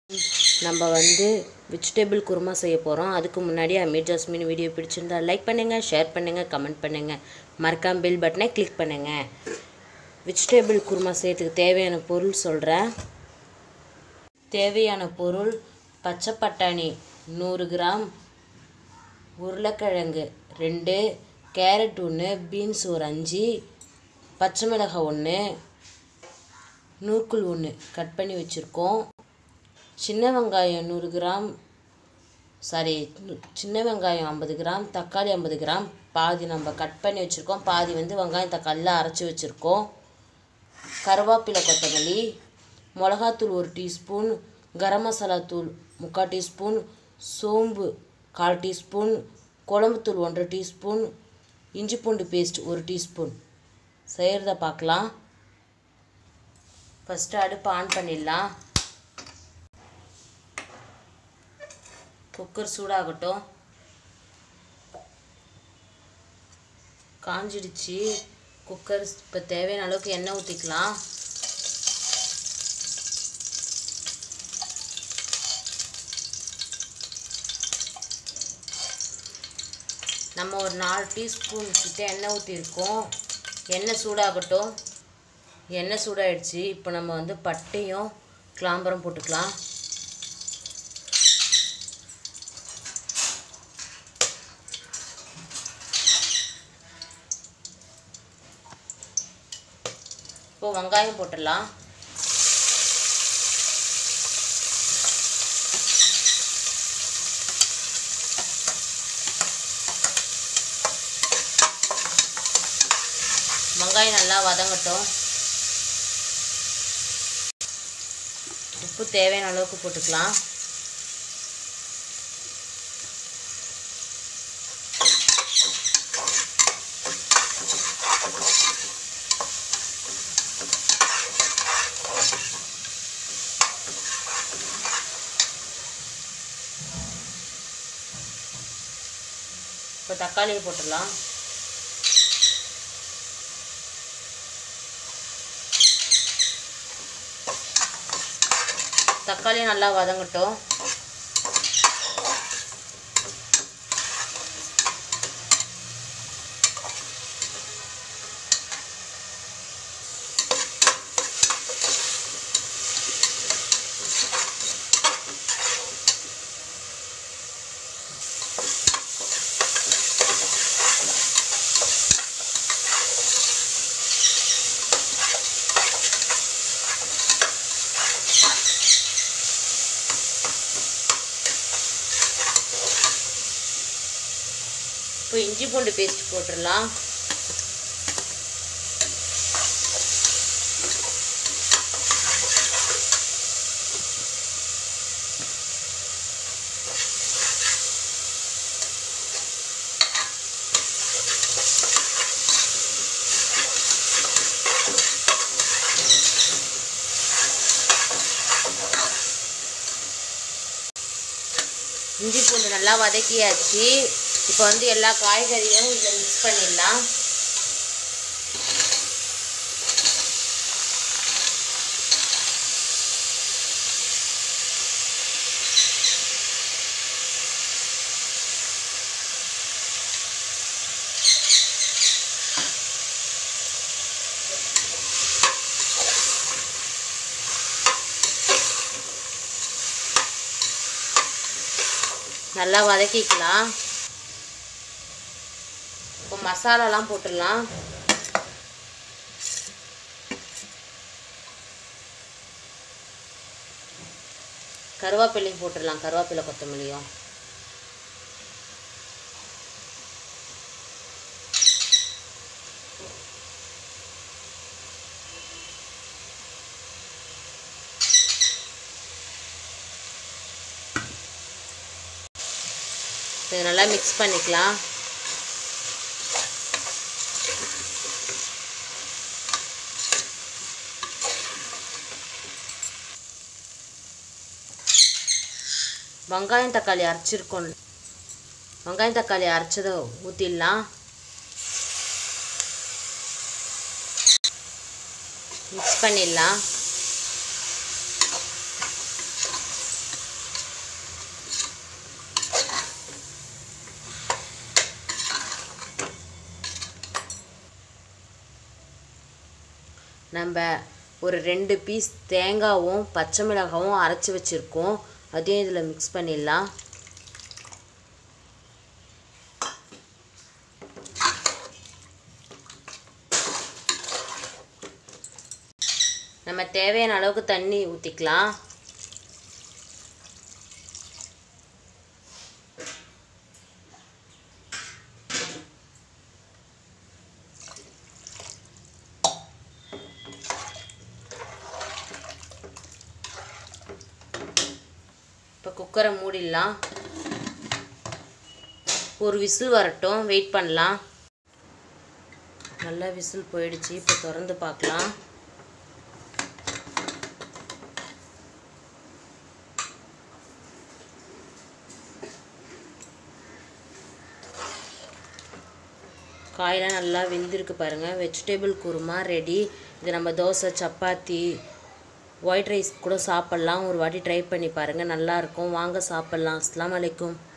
நம்ம வந்து வெஜிடபிள் குருமா செய்ய போகிறோம் அதுக்கு முன்னாடி அமீர் ஜாஸ்மின் வீடியோ பிடிச்சிருந்தா லைக் பண்ணுங்கள் ஷேர் பண்ணுங்கள் கமெண்ட் பண்ணுங்கள் மறக்காம பெல் பட்டனை கிளிக் பண்ணுங்கள் வெஜிடபிள் குருமா செய்யறதுக்கு தேவையான பொருள் சொல்கிறேன் தேவையான பொருள் பச்சை பட்டாணி நூறு கிராம் உருளைக்கிழங்கு ரெண்டு கேரட் ஒன்று பீன்ஸ் ஒரு அஞ்சு பச்சை மிளகாய் ஒன்று நூற்குள் ஒன்று கட் பண்ணி வச்சுருக்கோம் சின்ன வெங்காயம் நூறு கிராம் சாரி சின்ன வெங்காயம் ஐம்பது கிராம் தக்காளி ஐம்பது கிராம் பாதி நம்ம கட் பண்ணி வச்சுருக்கோம் பாதி வந்து வெங்காயம் தக்காளிலாம் அரைச்சி வச்சுருக்கோம் கருவேப்பிலை கொத்தமல்லி மிளகாத்தூள் ஒரு டீஸ்பூன் கரம் மசாலா தூள் முக்கால் டீஸ்பூன் சோம்பு கால் டீஸ்பூன் குழம்புத்தூள் ஒன்றரை டீஸ்பூன் இஞ்சி பூண்டு பேஸ்ட் ஒரு டீஸ்பூன் செய்கிறத பார்க்கலாம் ஃபஸ்ட்டு அடுப்பு ஆன் பண்ணிடலாம் குக்கர் சூடாகட்டும் காஞ்சிடுச்சு குக்கர் இப்போ தேவையான அளவுக்கு எண்ணெய் ஊற்றிக்கலாம் நம்ம ஒரு நாலு டீஸ்பூன் கிட்ட எண்ணெய் ஊற்றிருக்கோம் எண்ணெய் சூடாகட்டும் எண்ணெய் சூடாயிடுச்சு இப்போ நம்ம வந்து பட்டையும் கிளாம்பரம் போட்டுக்கலாம் இப்போ வெங்காயம் போட்டுடலாம் வெங்காயம் நல்லா வதங்கட்டும் உப்பு தேவையான அளவுக்கு போட்டுக்கலாம் இப்போ தக்காளியை போட்டுடலாம் தக்காளி நல்லா வதங்கட்டும் இப்போ இஞ்சி பூண்டு பேஸ்ட் போட்டுடலாம் இஞ்சி பூண்டு நல்லா வதக்கியாச்சு இப்போ வந்து எல்லா காய்கறியும் இதில் மிக்ஸ் பண்ணிடலாம் நல்லா வதக்கிக்கலாம் இப்போ மசாலாலாம் போட்டுடலாம் கருவேப்பிலையும் போட்டுடலாம் கருவேப்பிலை கொத்தமல்லியும் இதை நல்லா மிக்ஸ் பண்ணிக்கலாம் வெங்காயம் தக்காளி அரைச்சிருக்கோம் வெங்காயம் தக்காளி அரைச்சதை ஊற்றிடலாம் மிக்ஸ் பண்ணிடலாம் நம்ம ஒரு ரெண்டு பீஸ் தேங்காவும் பச்சை மிளகாவும் அரைச்சி வச்சுருக்கோம் அதையும் இதில் மிக்ஸ் பண்ணிடலாம் நம்ம தேவையான அளவுக்கு தண்ணி ஊற்றிக்கலாம் இப்போ குக்கரை மூடிடலாம் ஒரு விசில் வரட்டும் வெயிட் பண்ணலாம் நல்லா விசில் போயிடுச்சு இப்போ திறந்து பார்க்கலாம் காயெல்லாம் நல்லா வெந்திருக்கு பாருங்கள் வெஜிடபிள் குருமா ரெடி இது நம்ம தோசை சப்பாத்தி ஒயிட் ரைஸ் கூட சாப்பிட்லாம் ஒரு வாட்டி ட்ரை பண்ணி பாருங்கள் நல்லாயிருக்கும் வாங்க சாப்பிட்லாம் அஸ்லாம் வலைக்கும்